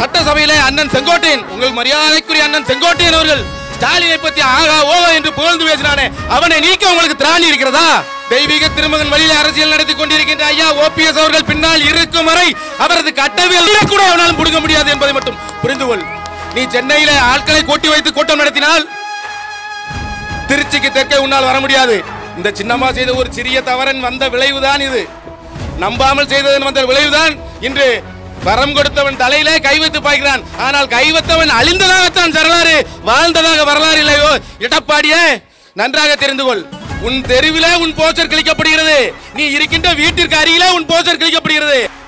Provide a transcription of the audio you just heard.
சட்டசபையிலே அண்ணன் செங்கோட்டையன் உங்கள் மரியாதைக்குரிய அண்ணன் செங்கோட்டையன் அவர்கள் ஸ்டாலினை பத்தி ஆகா ஓகா என்று புகழ்ந்து பேசினானே அவனை நீக்க உங்களுக்கு திராணி இருக்கிறதா தெய்வீக திருமகன் வழியில அரசியல் நடத்தி கொண்டிருக்கின்ற ஐயா ஓபிஎஸ் அவர்கள் பின்னால் இருக்கும் வரை அவரது கட்டவியல் கூட அவனாலும் புடுங்க முடியாது என்பதை மட்டும் புரிந்து கொள் நீ சென்னையில ஆட்களை கூட்டி வைத்து கூட்டம் நடத்தினால் திருச்சிக்கு தெற்கே உன்னால் வர முடியாது இந்த சின்னம்மா செய்த ஒரு சிறிய தவறன் வந்த விளைவுதான் இது நம்பாமல் செய்ததன் வந்த விளைவுதான் இன்று வரம் கொடுத்தவன் தலையிலே கை வைத்து பாய்கிறான் ஆனால் கை வைத்தவன் அழிந்ததாகத்தான் வரலாறு வாழ்ந்ததாக வரலாறு இல்லையோ எடப்பாடியே நன்றாக தெரிந்து கொள் உன் தெருவிலே உன் போஸ்டர் கிழிக்கப்படுகிறது நீ இருக்கின்ற வீட்டிற்கு அருகிலே உன் போஸ்டர் கிழிக்கப்படுகிறது